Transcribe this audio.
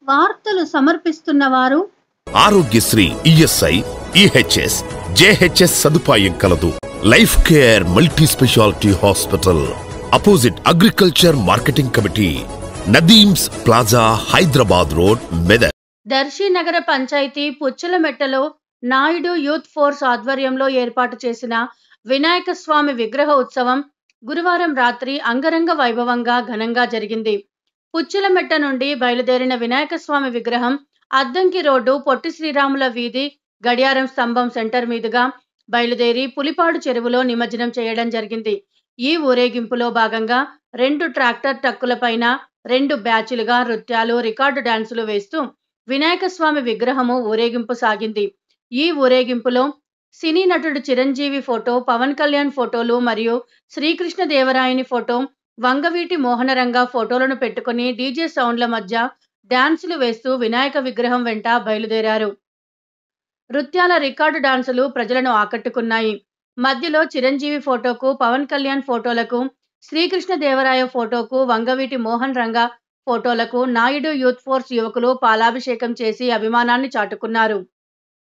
వార్తలు సమర్పిస్తున్న వారు ఆరోగ్యశ్రీ ఈఎస్ఐ ఈహెచ్ఎస్ జేహెచ్ఎస్ సదుపాయం కలదు life care multi speciality hospital opposite agriculture marketing committee Nadeem's plaza Hyderabad road Medak Darsi నగర పంచాయతీ పుచ్చలమెట్టలో నాయుడు యూత్ ఫోర్స్ ఆధ్వర్యంలో ఏర్పాటు చేసిన వినాయక స్వామి విగ్రహ ఉత్సవం గురువారం రాత్రి అంగరంగ వైభవంగా ఘనంగా జరిగింది పుచ్చలమెట్ట నుండి బయలుదేరిన వినాయక స్వామి విగ్రహం అద్దంకి రోడ్డు పొట్టి శ్రీరాముల వీధి గడియారం స్తంభం సెంటర్ మీదుగా బయలుదేరి పులిపాడు చెరువులో నిమజ్జనం చేయడం జరిగింది ఈ ఊరేగింపులో భాగంగా రెండు ట్రాక్టర్ ట్రక్కులపైన రెండు బ్యాచ్లుగా నృత్యాలు రికార్డు డాన్సులు వేస్తూ వినాయక స్వామి విగ్రహము ఊరేగింపు సాగింది ఈ ఊరేగింపులో సినీ నటుడు చిరంజీవి ఫోటో పవన్ కళ్యాణ్ ఫోటోలు మరియు శ్రీకృష్ణ దేవరాయని ఫోటో వంగవీటి మోహనరంగ ఫోటోలను పెట్టుకుని డీజే సౌండ్ల మధ్య డాన్సులు వేస్తూ వినాయక విగ్రహం వెంట బయలుదేరారు నృత్యాల రికార్డు డాన్సులు ప్రజలను ఆకట్టుకున్నాయి మధ్యలో చిరంజీవి ఫోటోకు పవన్ కళ్యాణ్ ఫోటోలకు శ్రీకృష్ణ దేవరాయ ఫోటోకు వంగవీటి మోహన్ రంగ ఫోటోలకు నాయుడు యూత్ ఫోర్స్ యువకులు పాలాభిషేకం చేసి అభిమానాన్ని చాటుకున్నారు